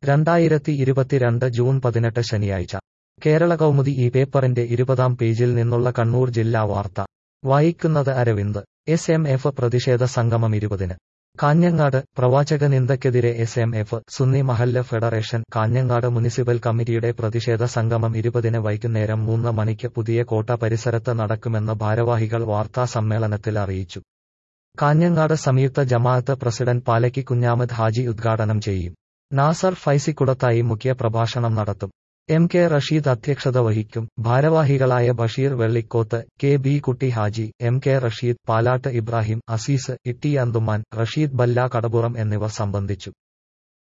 രണ്ടായിരത്തി ഇരുപത്തിരണ്ട് ജൂൺ പതിനെട്ട് ശനിയാഴ്ച കേരള കൗമുദി ഈ പേപ്പറിന്റെ ഇരുപതാം പേജിൽ നിന്നുള്ള കണ്ണൂർ ജില്ലാ വാർത്ത വായിക്കുന്നത് അരവിന്ദ് എസ് എം എഫ് പ്രതിഷേധ സംഗമം ഇരുപതിന് കാഞ്ഞങ്ങാട് പ്രവാചക നിന്ദയ്ക്കെതിരെ എസ് എം എഫ് സുന്നി മഹല്ല ഫെഡറേഷൻ കാഞ്ഞങ്ങാട് മുനിസിപ്പൽ കമ്മിറ്റിയുടെ പ്രതിഷേധ സംഗമം ഇരുപതിന് വൈകുന്നേരം മൂന്ന് മണിക്ക് പുതിയ കോട്ട പരിസരത്ത് നടക്കുമെന്ന് ഭാരവാഹികൾ വാർത്താ സമ്മേളനത്തിൽ അറിയിച്ചു കാഞ്ഞങ്ങാട് സംയുക്ത ജമാഅത്ത് പ്രസിഡന്റ് പാലക്കി കുഞ്ഞാമത് ഹാജി ഉദ്ഘാടനം ചെയ്യും നാസർ ഫൈസിക്കുടത്തായി മുഖ്യ പ്രഭാഷണം നടത്തും എം കെ റഷീദ് അധ്യക്ഷത വഹിക്കും ഭാരവാഹികളായ Basheer Vellikoth K B Kutty Haji M K Rasheed Palat Ibrahim Aziz Itty Anthuman Rasheed Bella Kadappuram എന്നിവർ സംബന്ധിച്ചു